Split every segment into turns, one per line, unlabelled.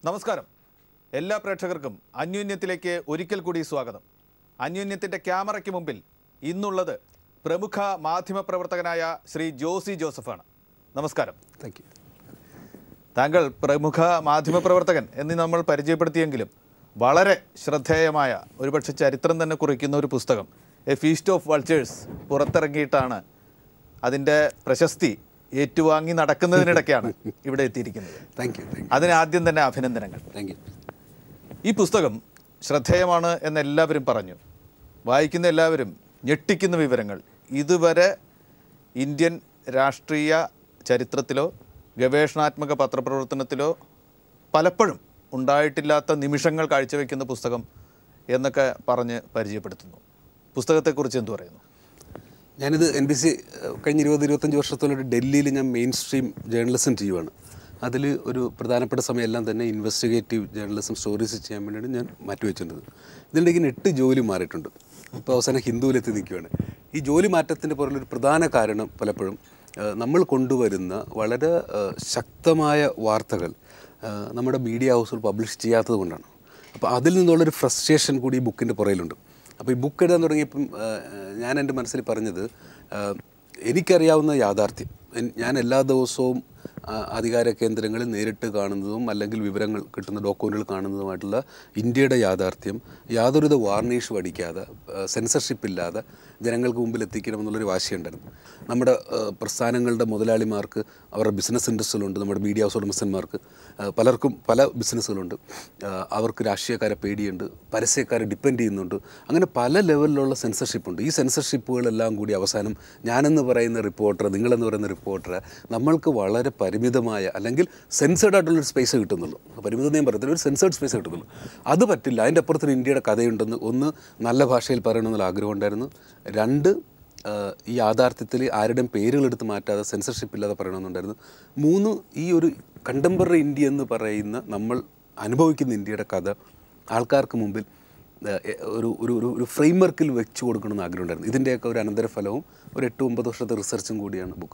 നമസ്കാരം എല്ലാ പ്രേക്ഷകർക്കും അന്യോന്യത്തിലേക്ക് ഒരിക്കൽ കൂടി സ്വാഗതം അന്യോന്യത്തിൻ്റെ ക്യാമറയ്ക്ക് മുമ്പിൽ ഇന്നുള്ളത് പ്രമുഖ മാധ്യമപ്രവർത്തകനായ ശ്രീ ജോസി ജോസഫാണ് നമസ്കാരം
താങ്ക് യു
താങ്കൾ പ്രമുഖ മാധ്യമപ്രവർത്തകൻ എന്ന് നമ്മൾ പരിചയപ്പെടുത്തിയെങ്കിലും വളരെ ശ്രദ്ധേയമായ ഒരുപക്ഷെ ചരിത്രം തന്നെ കുറിക്കുന്ന ഒരു പുസ്തകം എ ഫീസ്റ്റ് ഓഫ് വൾച്ചേഴ്സ് പുറത്തിറങ്ങിയിട്ടാണ് അതിൻ്റെ പ്രശസ്തി ഏറ്റുവാങ്ങി നടക്കുന്നതിനിടയ്ക്കാണ് ഇവിടെ എത്തിയിരിക്കുന്നത്
താങ്ക് യു താങ്ക്
അതിന് ആദ്യം തന്നെ അഭിനന്ദനങ്ങൾ
യു താങ്ക് യു
ഈ പുസ്തകം ശ്രദ്ധേയമാണ് എന്ന് എല്ലാവരും പറഞ്ഞു വായിക്കുന്ന എല്ലാവരും ഞെട്ടിക്കുന്ന വിവരങ്ങൾ ഇതുവരെ ഇന്ത്യൻ രാഷ്ട്രീയ ചരിത്രത്തിലോ ഗവേഷണാത്മക പത്രപ്രവർത്തനത്തിലോ പലപ്പോഴും ഉണ്ടായിട്ടില്ലാത്ത നിമിഷങ്ങൾ കാഴ്ചവെക്കുന്ന പുസ്തകം എന്നൊക്കെ പറഞ്ഞ് പരിചയപ്പെടുത്തുന്നു പുസ്തകത്തെക്കുറിച്ച് എന്തു പറയുന്നു
ഞാനിത് എൻ ബി സി കഴിഞ്ഞ ഇരുപത് ഇരുപത്തഞ്ച് വർഷത്തോളം ഡൽഹിയിൽ ഞാൻ മെയിൻ സ്ട്രീം ജേർണലിസം ചെയ്യുവാണ് അതിൽ ഒരു പ്രധാനപ്പെട്ട സമയമെല്ലാം തന്നെ ഇൻവെസ്റ്റിഗേറ്റീവ് ജേർണലിസം സ്റ്റോറീസ് ചെയ്യാൻ വേണ്ടിയാണ് ഞാൻ മാറ്റിവെച്ചിട്ടുണ്ട് ഇതിനിടയ്ക്ക് എട്ട് ജോലി മാറിയിട്ടുണ്ട് ഇപ്പോൾ അവസാനം ഹിന്ദുവിലെത്തി നിൽക്കുകയാണ് ഈ ജോലി മാറ്റത്തിൻ്റെ പുറകിലൊരു പ്രധാന കാരണം പലപ്പോഴും ആ, നമ്മൾ കൊണ്ടുവരുന്ന വളരെ ആ, ശക്തമായ വാർത്തകൾ ആ, നമ്മുടെ മീഡിയ ഹൗസുകൾ പബ്ലിഷ് ചെയ്യാത്തത് കൊണ്ടാണ് അപ്പോൾ അതിൽ നിന്നുള്ളൊരു ഫ്രസ്ട്രേഷൻ കൂടി ഈ ബുക്കിൻ്റെ പുറയിലുണ്ട് അപ്പോൾ ഈ ബുക്ക് എഴുതാൻ തുടങ്ങിയപ്പം ആ, ഞാൻ എൻ്റെ മനസ്സിൽ പറഞ്ഞത് ആ, എനിക്കറിയാവുന്ന യാഥാർത്ഥ്യം എൻ- ഞാൻ എല്ലാ ദിവസവും ആ, അധികാര കേന്ദ്രങ്ങളിൽ നേരിട്ട് കാണുന്നതും അല്ലെങ്കിൽ വിവരങ്ങൾ കിട്ടുന്ന ഡോക്യുമെൻറ്റുകൾ കാണുന്നതുമായിട്ടുള്ള ഇന്ത്യയുടെ യാഥാർത്ഥ്യം യാതൊരുവിധ വാർണിഷ് അടിക്കാതെ സെൻസർഷിപ്പ് ഇല്ലാതെ ജനങ്ങൾക്ക് മുമ്പിൽ എത്തിക്കണമെന്നുള്ളൊരു വാശിയുണ്ടായിരുന്നു നമ്മുടെ ആ, പ്രസ്ഥാനങ്ങളുടെ മുതലാളിമാർക്ക് അവരുടെ ബിസിനസ് ഇൻട്രസ്റ്റുകളുണ്ട് നമ്മുടെ മീഡിയ ഹൗസ് ഉടമസ്ഥന്മാർക്ക് ആ, പലർക്കും പല ബിസിനസ്സുകളുണ്ട് ആ, അവർക്ക് രാഷ്ട്രീയക്കാരെ പേടിയുണ്ട് പരസ്യക്കാരെ ഡിപ്പെൻഡ് ചെയ്യുന്നുണ്ട് അങ്ങനെ പല ലെവലിലുള്ള സെൻസർഷിപ്പ് ഉണ്ട് ഈ സെൻസർഷിപ്പുകളെല്ലാം കൂടി അവസാനം ഞാനെന്ന് പറയുന്ന റിപ്പോർട്ടർ നിങ്ങളെന്ന് പറയുന്ന റിപ്പോർട്ടർ നമ്മൾക്ക് വളരെ പരിമിതമായ അല്ലെങ്കിൽ സെൻസേർഡ് ആയിട്ടുള്ളൊരു സ്പേസ് കിട്ടുന്നുള്ളൂ പരിമിതം ഞാൻ പറയത്തില്ല ഒരു സെൻസേർഡ് സ്പേസ് കിട്ടുന്നുള്ളൂ അത് പറ്റില്ല അതിൻ്റെ അപ്പുറത്തൊരു ഇന്ത്യയുടെ കഥയുണ്ടെന്ന് ഒന്ന് നല്ല ഭാഷയിൽ പറയണമെന്നുള്ള ആഗ്രഹം ഉണ്ടായിരുന്നു രണ്ട് ആ, ഈ യാഥാർത്ഥ്യത്തിൽ ആരുടെയും പേരുകളെടുത്ത് മാറ്റാതെ സെൻസർഷിപ്പ് ഇല്ലാതെ പറയണമെന്നുണ്ടായിരുന്നു മൂന്ന് ഈ ഒരു കണ്ടംപററി ഇന്ത്യ എന്ന് പറയുന്ന നമ്മൾ അനുഭവിക്കുന്ന ഇന്ത്യയുടെ കഥ ആൾക്കാർക്ക് മുമ്പിൽ ആ, എ- ഒരു ഒരു ഒരു ഒരു ഫ്രെയിംവർക്കിൽ വെച്ച് കൊടുക്കണമെന്ന് ആഗ്രഹം ഉണ്ടായിരുന്നു ഇതിൻ്റെയൊക്കെ ഒരു അനന്തരഫലവും ഒരു എട്ട് ഒമ്പത് വർഷത്തെ റിസർച്ചും കൂടിയാണ് ബുക്ക്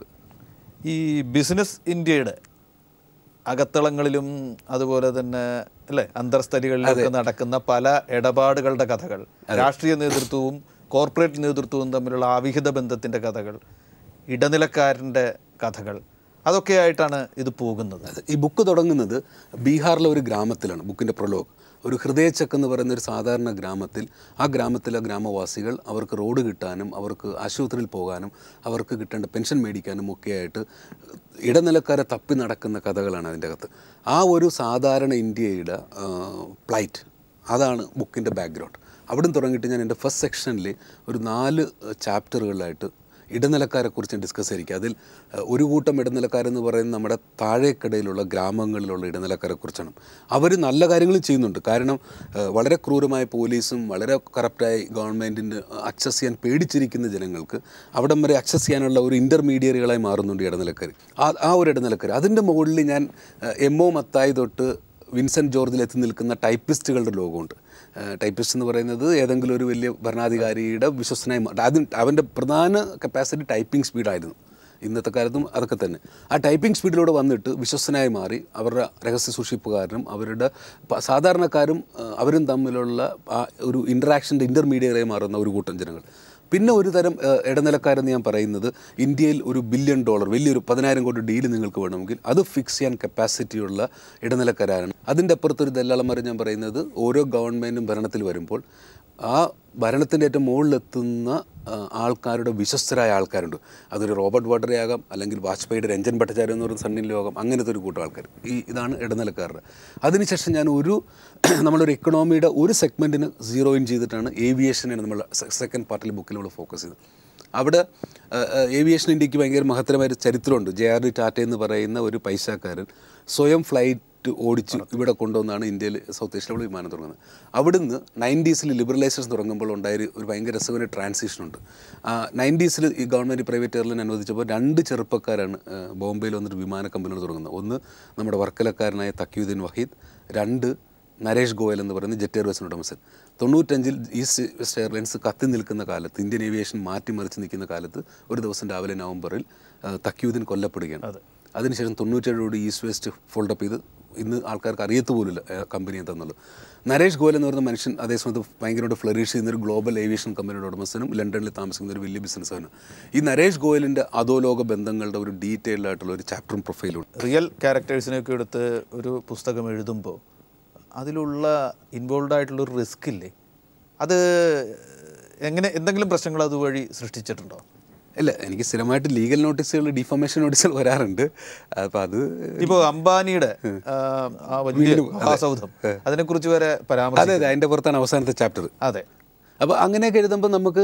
ഈ ബിസിനസ് ഇന്ത്യയുടെ അകത്തളങ്ങളിലും അതുപോലെ തന്നെ അല്ലേ അന്തർസ്ഥലികളിലൊക്കെ നടക്കുന്ന പല ഇടപാടുകളുടെ കഥകൾ രാഷ്ട്രീയ നേതൃത്വവും കോർപ്പറേറ്റ് നേതൃത്വവും തമ്മിലുള്ള ആവിഹിത ബന്ധത്തിൻ്റെ കഥകൾ ഇടനിലക്കാരൻ്റെ കഥകൾ അതൊക്കെയായിട്ടാണ് ഇത് പോകുന്നത്
ഈ ബുക്ക് തുടങ്ങുന്നത് ബീഹാറിലെ ഒരു ഗ്രാമത്തിലാണ് ബുക്കിൻ്റെ പ്രൊലോഗ് ഒരു ഹൃദയച്ചക്ക് എന്ന് പറയുന്ന ഒരു സാധാരണ ഗ്രാമത്തിൽ ആ ഗ്രാമത്തിലെ ഗ്രാമവാസികൾ അവർക്ക് റോഡ് കിട്ടാനും അവർക്ക് ആശുപത്രിയിൽ പോകാനും അവർക്ക് കിട്ടേണ്ട പെൻഷൻ മേടിക്കാനും ഒക്കെയായിട്ട് ഇടനിലക്കാരെ തപ്പി നടക്കുന്ന കഥകളാണ് അതിൻ്റെ അകത്ത് ആ ഒരു സാധാരണ ഇന്ത്യയുടെ പ്ലൈറ്റ് അതാണ് ബുക്കിൻ്റെ ബാക്ക്ഗ്രൗണ്ട് അവിടുന്ന് തുടങ്ങിയിട്ട് ഞാൻ എൻ്റെ ഫസ്റ്റ് സെക്ഷനിൽ ഒരു നാല് ചാപ്റ്ററുകളിലായിട്ട് ഇടനിലക്കാരെക്കുറിച്ച് ഡിസ്കസ് ചെയ്തിരിക്കുക അതിൽ അഹ്, ഒരു കൂട്ടം ഇടനിലക്കാരെന്ന് പറയുന്നത് നമ്മുടെ താഴേക്കടയിലുള്ള ഗ്രാമങ്ങളിലുള്ള ഇടനിലക്കാരെക്കുറിച്ചാണ് അവർ നല്ല കാര്യങ്ങളും ചെയ്യുന്നുണ്ട് കാരണം അഹ്, വളരെ ക്രൂരമായ പോലീസും വളരെ കറപ്റ്റായി ഗവൺമെൻറ്റിൻ്റെ അക്സസ് ചെയ്യാൻ പേടിച്ചിരിക്കുന്ന ജനങ്ങൾക്ക് അവിടം വരെ അക്സസ് ചെയ്യാനുള്ള ഒരു ഇൻ്റർമീഡിയറ്റുകളായി മാറുന്നുണ്ട് ഈ ഇടനിലക്കാർ ആ ആ ഒരു ഇടനിലക്കാർ അതിൻ്റെ മുകളിൽ ഞാൻ എം ഒ മത്തായി തൊട്ട് വിൻസെൻറ്റ് ജോർജിൽ എത്തി നിൽക്കുന്ന ടൈപ്പിസ്റ്റുകളുടെ ലോകമുണ്ട് ടൈപ്പിസ്റ്റ് എന്ന് പറയുന്നത് ഏതെങ്കിലും ഒരു വലിയ ഭരണാധികാരിയുടെ വിശ്വസനായി മാ- ആദ്യം അവൻ്റെ പ്രധാന കപ്പാസിറ്റി ടൈപ്പിംഗ് സ്പീഡായിരുന്നു ഇന്നത്തെ കാലത്തും അതൊക്കെ തന്നെ ആ ടൈപ്പിംഗ് സ്പീഡിലൂടെ വന്നിട്ട് വിശ്വസനായി മാറി അവരുടെ രഹസ്യ സൂക്ഷിപ്പുകാരനും അവരുടെ പ- സാധാരണക്കാരും ആ, അവരും തമ്മിലുള്ള ആ ഒരു ഇൻറ്ററാക്ഷൻ്റെ ഇൻ്റർമീഡിയറ്റായി മാറുന്ന ഒരു കൂട്ടം ജനങ്ങൾ പിന്നെ ഒരു തരം ആ, ഇടനിലക്കാരെന്ന് ഞാൻ പറയുന്നത് ഇന്ത്യയിൽ ഒരു ബില്യൺ ഡോളർ വലിയൊരു പതിനായിരം കോടി ഡീല് നിങ്ങൾക്ക് വേണമെങ്കിൽ അത് ഫിക്സ് ചെയ്യാൻ കപ്പാസിറ്റിയുള്ള ഇടനിലക്കാരാണ് അതിൻ്റെ അപ്പുറത്തൊരു ദല്ലാളന്മാർ ഞാൻ പറയുന്നത് ഓരോ ഗവൺമെൻറ്റും ഭരണത്തിൽ വരുമ്പോൾ ആ ഭരണത്തിൻ്റെ ഏറ്റവും മുകളിലെത്തുന്ന ആ, ആൾക്കാരുടെ വിശ്വസ്തരായ ആൾക്കാരുണ്ട് അതൊരു റോബർട്ട് വാഡ്രെ ആകാം അല്ലെങ്കിൽ വാജ്പേയിയുടെ രഞ്ജൻ ഭട്ടാചാര്യ എന്ന് പറയുന്ന സണ്ണിൻ ലോകം അങ്ങനത്തെ ഒരു കൂട്ടം ആൾക്കാർ ഈ ഇതാണ് ഇടനിലക്കാരുടെ അതിനുശേഷം ഞാൻ ഒരു നമ്മളൊരു എക്കണോമിയുടെ ഒരു സെഗ്മെൻറ്റിന് സീറോ ഇൻ ചെയ്തിട്ടാണ് ഏവിയേഷനാണ് നമ്മൾ സെക്കൻഡ് പാർട്ടിൽ ബുക്കിൽ നമ്മൾ ഫോക്കസ് ചെയ്തത് അവിടെ ഏവിയേഷൻ ഇന്ത്യക്ക് ഭയങ്കര മഹത്തരമായ ഒരു ചരിത്രമുണ്ട് ജെ ആർ ഡി ടാറ്റ എന്ന് പറയുന്ന ഒരു പൈസക്കാരൻ സ്വയം ഫ്ലൈറ്റ് ഓടിച്ച് ഇവിടെ കൊണ്ടുവന്നാണ് ഇന്ത്യയിൽ സൗത്ത് ഏഷ്യയിലുള്ള വിമാനം തുടങ്ങുന്നത് അവിടുന്ന് നയൻറ്റീസിൽ ലിബറലൈസേഷൻ തുടങ്ങുമ്പോൾ ഉണ്ടായ ഒരു- ഒരു ഭയങ്കര രസകരമായ ട്രാൻസിഷൻ ഉണ്ട് നയൻറ്റീസിൽ ഈ ഗവൺമെൻറ് പ്രൈവറ്റ് എയർലൈൻ അനുവദിച്ചപ്പോൾ രണ്ട് ചെറുപ്പക്കാരാണ് ആ, ബോംബെയിൽ വന്നിട്ട് വിമാന കമ്പനികൾ തുടങ്ങുന്നത് ഒന്ന് നമ്മുടെ വർക്കലക്കാരനായ തക്യുദ്ദീൻ വഹീദ് രണ്ട് നരേഷ് ഗോയൽ എന്ന് പറയുന്ന ജെറ്റ് എയർവേസിന് ഉടമസ്ഥൻ തൊണ്ണൂറ്റഞ്ചിൽ ഈസ്റ്റ് വെസ്റ്റ് എയർലൈൻസ് കത്തി നിൽക്കുന്ന കാലത്ത് ഇന്ത്യൻ ഏവിയേഷൻ മാറ്റിമറിച്ച് നിൽക്കുന്ന കാലത്ത് ഒരു ദിവസം രാവിലെ നവംബറിൽ ആ, തക്യുദ്ദീൻ കൊല്ലപ്പെടുകയാണ് അതിനുശേഷം തൊണ്ണൂറ്റേഴോട് ഈസ്റ്റ് വെസ്റ്റ് ഫോൾഡപ്പ് ചെയ്ത് ഇന്ന് ആൾക്കാർക്ക് അറിയത്ത് പോലുമില്ല കമ്പനി എന്താണെന്നുള്ളത് നരേഷ് ഗോയൽ എന്ന് പറയുന്ന മനുഷ്യൻ അതേസമയത്ത് ഭയങ്കരമായിട്ട് ഫ്ലറിഷ് ചെയ്യുന്ന ഒരു ഗ്ലോബൽ ഏവിയേഷൻ കമ്പനിയുടെ ഉടമസ്ഥനും ലണ്ടനിൽ താമസിക്കുന്ന ഒരു വലിയ ബിസിനസ്സാണ് ഈ നരേഷ് ഗോയലിൻ്റെ അധോലോക ബന്ധങ്ങളുടെ ഒരു ഡീറ്റെയിൽഡ് ആയിട്ടുള്ള ഒരു ചാപ്റ്ററും പ്രൊഫൈലും
റിയൽ ക്യാരക്ടേഴ്സിനെയൊക്കെ എടുത്ത് ഒരു പുസ്തകം എഴുതുമ്പോൾ അതിലുള്ള ഇൻവോൾവ് ആയിട്ടുള്ള ഒരു റിസ്ക് ഇല്ലേ അത് എങ്ങനെ എന്തെങ്കിലും പ്രശ്നങ്ങൾ അതുവഴി സൃഷ്ടിച്ചിട്ടുണ്ടോ
ഇല്ല എനിക്ക് സ്ഥിരമായിട്ട് ലീഗൽ നോട്ടീസുകൾ ഡിഫോമേഷൻ നോട്ടീസുകൾ വരാറുണ്ട് അപ്പോൾ അത്
ഇപ്പോൾ അംബാനിയുടെ ആ, ആ വലിയ മഹാസൗധം അതിനെക്കുറിച്ച് വരെ
അതെ
പരാമർശം
അതെ അതിൻ്റെ പുറത്താണ് അവസാനത്തെ ചാപ്റ്റർ
അതെ
അപ്പോൾ അങ്ങനെയൊക്കെ എഴുതുമ്പോൾ നമുക്ക്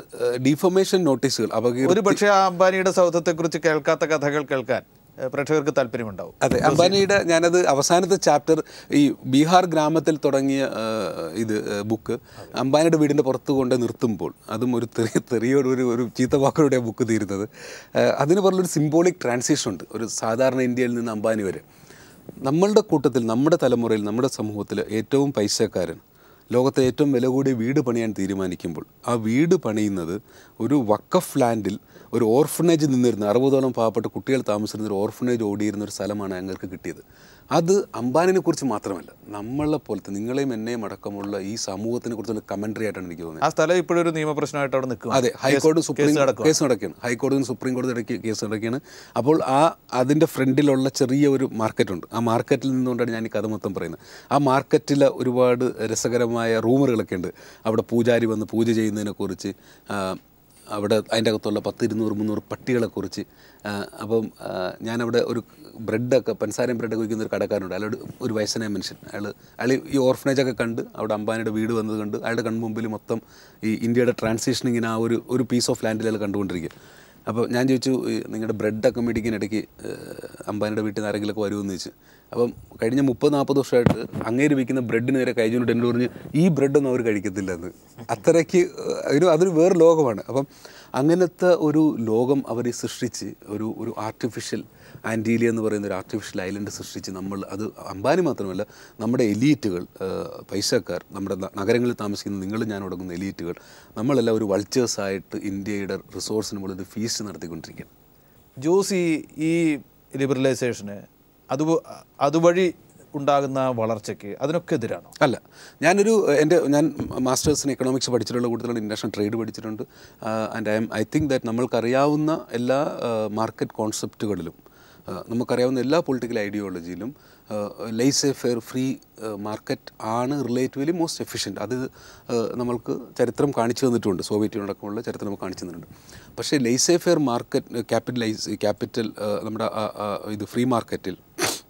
ഡിഫോമേഷൻ നോട്ടീസുകൾ അപകീർ
ഒരു പക്ഷേ ആ അംബാനിയുടെ സൗധത്തെക്കുറിച്ച് കേൾക്കാത്ത കഥകൾ കേൾക്കാൻ ഏ, പ്രേക്ഷകർക്ക് താല്പര്യമുണ്ടാവും
അതെ അംബാനിയുടെ ഞാനത് അവസാനത്തെ ചാപ്റ്റർ ഈ ബീഹാർ ഗ്രാമത്തിൽ തുടങ്ങിയ ആ, ഇത് ബുക്ക് അംബാനിയുടെ വീടിൻ്റെ പുറത്ത് കൊണ്ട് നിർത്തുമ്പോൾ അതും ഒരു തെറി തെറിയോട് ഒരു ഒരു ചീത്ത വാക്കോടെ ബുക്ക് തീരുന്നത് ആ, അതിന് പറഞ്ഞൊരു സിംബോളിക് ട്രാൻസിഷൻ ഉണ്ട് ഒരു സാധാരണ ഇന്ത്യയിൽ നിന്ന് അംബാനി വരെ നമ്മളുടെ കൂട്ടത്തിൽ നമ്മുടെ തലമുറയിൽ നമ്മുടെ സമൂഹത്തിൽ ഏറ്റവും പൈസക്കാരൻ ലോകത്തെ ഏറ്റവും വില കൂടിയ വീട് പണിയാൻ തീരുമാനിക്കുമ്പോൾ ആ വീട് പണിയുന്നത് ഒരു വക്കഫ് ലാൻഡിൽ ഒരു ഓർഫനേജ് നിന്നിരുന്ന അറുപതോളം പാവപ്പെട്ട കുട്ടികൾ താമസിച്ചിരുന്ന ഒരു ഓർഫനേജ് ഓടിയിരുന്ന ഒരു സ്ഥലമാണ് ഞങ്ങൾക്ക് കിട്ടിയത് അത് അംബാനിനെ കുറിച്ച് മാത്രമല്ല നമ്മളെ പോലത്തെ നിങ്ങളെയും എന്നെയും അടക്കമുള്ള ഈ സമൂഹത്തിനെ കുറിച്ചുള്ള കമൻട്രി ആയിട്ടാണ് എനിക്ക് തോന്നുന്നത്
ആ സ്ഥലം ഇപ്പോഴൊരു നിയമപ്രശ്നമായിട്ട് അവിടെ നിൽക്കും
അതെ ഹൈക്കോടതി സുപ്രീം
നടക്കുക
കേസ് നടക്കുകയാണ് ഹൈക്കോടതി സുപ്രീം കോടതി ഇടയ്ക്ക് കേസ് നടക്കുകയാണ് അപ്പോൾ ആ അതിൻ്റെ ഫ്രണ്ടിലുള്ള ചെറിയ ഒരു മാർക്കറ്റുണ്ട് ആ മാർക്കറ്റിൽ നിന്നുകൊണ്ടാണ് ഞാൻ ഈ കഥ മൊത്തം പറയുന്നത് ആ മാർക്കറ്റിൽ ഒരുപാട് രസകരമായ റൂമറുകളൊക്കെ ഉണ്ട് അവിടെ പൂജാരി വന്ന് പൂജ ചെയ്യുന്നതിനെക്കുറിച്ച് ആ, അവിടെ അതിൻ്റെ അകത്തുള്ള പത്ത് ഇരുന്നൂറ് മുന്നൂറ് പട്ടികളെക്കുറിച്ച് ആ, അപ്പം ആ, ഞാനവിടെ ഒരു ബ്രെഡൊക്കെ പഞ്ചസാരയും ബ്രെഡൊക്കെ വയ്ക്കുന്ന ഒരു കടക്കാരുണ്ട് അയാൾ ഒരു വയസ്സനായ മനുഷ്യൻ അയാൾ അയാൾ ഈ ഓർഫനേജൊക്കെ കണ്ട് അവിടെ അംബാനിയുടെ വീട് വന്നത് കണ്ട് അയാളുടെ കൺമുമ്പിൽ മൊത്തം ഈ ഇന്ത്യയുടെ ട്രാൻസിഷൻ ഇങ്ങനെ ആ ഒരു ഒരു പീസ് ഓഫ് ലാൻഡിൽ അയാൾ കണ്ടുകൊണ്ടിരിക്കുക അപ്പോൾ ഞാൻ ചോദിച്ചു ഈ നിങ്ങളുടെ ബ്രെഡൊക്കെ മേടിക്കാനിടയ്ക്ക് അംബാനിയുടെ വീട്ടിൽ നിന്ന് ആരെങ്കിലുമൊക്കെ വരുമെന്ന് ചോദിച്ചു അപ്പം കഴിഞ്ഞ മുപ്പത് നാൽപ്പത് വർഷമായിട്ട് അങ്ങേര് വിൽക്കുന്ന ബ്രെഡിന് നേരെ കഴിഞ്ഞുകൊണ്ട് എന്നോട് പറഞ്ഞ് ഈ ബ്രെഡൊന്നും അവർ കഴിക്കത്തില്ല എന്ന് അത്രയ്ക്ക് ഒരു അതൊരു വേറെ ലോകമാണ് അപ്പം അങ്ങനത്തെ ഒരു ലോകം അവർ സൃഷ്ടിച്ച് ഒരു ഒരു ആർട്ടിഫിഷ്യൽ ആൻറ്റീലിയ എന്ന് പറയുന്ന ഒരു ആർട്ടിഫിഷ്യൽ ഐലൻഡ് സൃഷ്ടിച്ച് നമ്മൾ അത് അംബാനി മാത്രമല്ല നമ്മുടെ എലീറ്റുകൾ പൈസക്കാർ നമ്മുടെ ന- നഗരങ്ങളിൽ താമസിക്കുന്ന നിങ്ങൾ ഞാൻ തുടങ്ങുന്ന എലീറ്റുകൾ നമ്മളെല്ലാം ഒരു വൾച്ചേഴ്സായിട്ട് ഇന്ത്യയുടെ റിസോഴ്സിന് മുകളിൽ ഒരു ഫീസ്റ്റ് നടത്തിക്കൊണ്ടിരിക്കുകയാണ്
ജോസ് ഈ ഈ ലിബറലൈസേഷന് അത് അതുവഴി ഉണ്ടാകുന്ന വളർച്ചയ്ക്ക് അതിനൊക്കെ എതിരാണോ
അല്ല ഞാനൊരു എൻ്റെ ഞാൻ മാസ്റ്റേഴ്സിന് എക്കണോമിക്സ് പഠിച്ചിട്ടുള്ള കൂട്ടത്തിലുള്ള ഇൻ്റർനാഷണൽ ട്രേഡ് പഠിച്ചിട്ടുണ്ട് and I am I think that നമ്മൾക്കറിയാവുന്ന എല്ലാ മാർക്കറ്റ് കോൺസെപ്റ്റുകളിലും നമുക്കറിയാവുന്ന എല്ലാ പൊളിറ്റിക്കൽ ഐഡിയോളജിയിലും laissez faire free market ആണ് റിലേറ്റീവ്ലി മോസ്റ്റ് എഫിഷ്യൻറ്റ് അത് ആ, നമ്മൾക്ക് ചരിത്രം കാണിച്ചു തന്നിട്ടുണ്ട് സോവിയറ്റ് യൂണിയൻ അടക്കമുള്ള ചരിത്രം നമുക്ക് കാണിച്ചു തന്നിട്ടുണ്ട് പക്ഷേ laissez faire market capitalise capital നമ്മുടെ ആ, ആ, ഇത് ഫ്രീ മാർക്കറ്റിൽ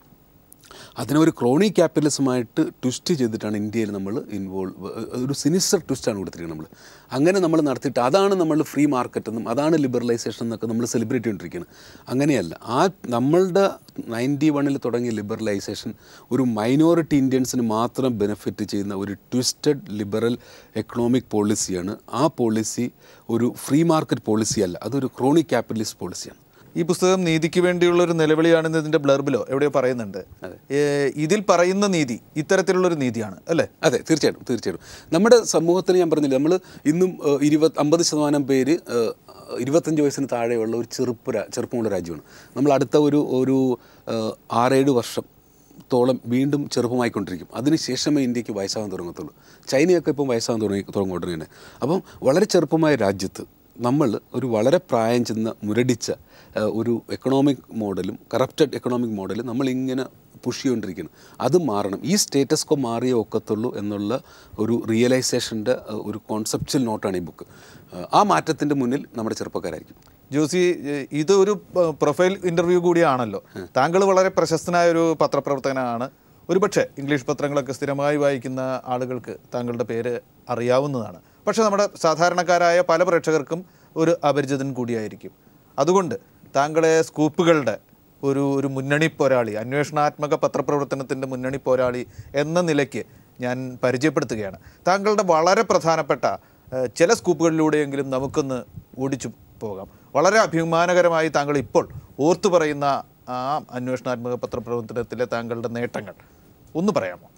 അതിനെ ഒരു ക്രോണി ക്യാപിറ്റലിസമായിട്ട് ട്വിസ്റ്റ് ചെയ്തിട്ടാണ് ഇന്ത്യയിൽ നമ്മൾ ഇൻവോൾവ് ഒരു സിനിസ്റ്റർ ട്വിസ്റ്റാണ് കൊടുത്തിരിക്കുന്നത് നമ്മൾ അങ്ങനെ നമ്മൾ നടത്തിയിട്ട് അതാണ് നമ്മൾ ഫ്രീ മാർക്കറ്റ് എന്നും അതാണ് ലിബറലൈസേഷൻ എന്നൊക്കെ നമ്മൾ സെലിബ്രേറ്റ് ചെയ്തുകൊണ്ടിരിക്കുന്നത് അങ്ങനെയല്ല ആ നമ്മളുടെ നയൻറ്റി വണ്ണിൽ തുടങ്ങിയ ലിബറലൈസേഷൻ ഒരു മൈനോറിറ്റി ഇന്ത്യൻസിന് മാത്രം ബെനിഫിറ്റ് ചെയ്യുന്ന ഒരു ട്വിസ്റ്റഡ് ലിബറൽ എക്കണോമിക് പോളിസിയാണ് ആ പോളിസി ഒരു ഫ്രീ മാർക്കറ്റ് പോളിസി അല്ല അതൊരു ക്രോണി ക്യാപിറ്റലിസ്റ്റ് പോളിസിയാണ്
ഈ പുസ്തകം നീതിക്ക് വേണ്ടിയുള്ള ഒരു നിലവിളിയാണെന്ന് ഇതിന്റെ ബ്ലർബിലോ എവിടെയോ പറയുന്നുണ്ട് ഏ, ഇതിൽ പറയുന്ന നീതി ഇത്തരത്തിലുള്ള ഒരു നീതിയാണ് അല്ലേ
അതെ തീർച്ചയായിട്ടും തീർച്ചയായിട്ടും നമ്മുടെ സമൂഹത്തിൽ ഞാൻ പറഞ്ഞില്ല നമ്മൾ ഇന്നും ഏഹ്, ഇരുപത് അമ്പത് ശതമാനം പേര് ഏഹ്, ഇരുപത്തഞ്ച് വയസ്സിന് താഴെയുള്ള ഒരു ചെറുപ്പ രാ- ചെറുപ്പമുള്ള രാജ്യമാണ് നമ്മൾ അടുത്ത ഒരു ഒരു ഏഹ്, ആറേഴ് വർഷം ത്തോളം വീണ്ടും ചെറുപ്പമായിക്കൊണ്ടിരിക്കും അതിനുശേഷമേ ഇന്ത്യക്ക് വയസ്സാകാൻ തുടങ്ങത്തുള്ളൂ ചൈനയൊക്കെ ഇപ്പം വയസ്സാകാൻ തുടങ്ങി തുടങ്ങോട്ട് തന്നെ അപ്പം വളരെ ചെറുപ്പമായ രാജ്യത്ത് നമ്മൾ ഒരു വളരെ പ്രായം ചെന്ന മുരടിച്ച ഏഹ്, ഒരു എക്കണോമിക് മോഡലും കറപ്റ്റഡ് എക്കണോമിക് മോഡലും നമ്മളിങ്ങനെ പുഷ് ചെയ്തുകൊണ്ടിരിക്കുന്നു അത് മാറണം ഈ സ്റ്റേറ്റസ് കോ മാറിയേ ഒക്കത്തുള്ളൂ എന്നുള്ള ഒരു റിയലൈസേഷൻ്റെ ഒരു കോൺസെപ്ച്വൽ നോട്ടാണ് ഈ ബുക്ക് ആ മാറ്റത്തിൻ്റെ മുന്നിൽ നമ്മുടെ ചെറുപ്പക്കാരായിരിക്കും
ജോസി ഏ, ഇത് ഒരു പ- പ്രൊഫൈൽ ഇന്റർവ്യൂ കൂടിയാണല്ലോ താങ്കൾ വളരെ പ്രശസ്തനായ ഒരു പത്രപ്രവർത്തകനാണ് ഒരുപക്ഷെ ഇംഗ്ലീഷ് പത്രങ്ങളൊക്കെ സ്ഥിരമായി വായിക്കുന്ന ആളുകൾക്ക് താങ്കളുടെ പേര് അറിയാവുന്നതാണ് പക്ഷേ നമ്മുടെ സാധാരണക്കാരായ പല പ്രേക്ഷകർക്കും ഒരു അപരിചിതൻ കൂടിയായിരിക്കും അതുകൊണ്ട് താങ്കളെ സ്കൂപ്പുകളുടെ ഒരു ഒരു മുന്നണി പോരാളി അന്വേഷണാത്മക പത്രപ്രവർത്തനത്തിൻ്റെ മുന്നണി പോരാളി എന്ന നിലയ്ക്ക് ഞാൻ പരിചയപ്പെടുത്തുകയാണ് താങ്കളുടെ വളരെ പ്രധാനപ്പെട്ട ഏഹ്, ചില സ്കൂപ്പുകളിലൂടെയെങ്കിലും നമുക്കൊന്ന് ഓടിച്ചു പോകാം വളരെ അഭിമാനകരമായി താങ്കൾ ഇപ്പോൾ ഓർത്തു പറയുന്ന ആ അന്വേഷണാത്മക പത്രപ്രവർത്തനത്തിലെ താങ്കളുടെ നേട്ടങ്ങൾ ഒന്ന് പറയാമോ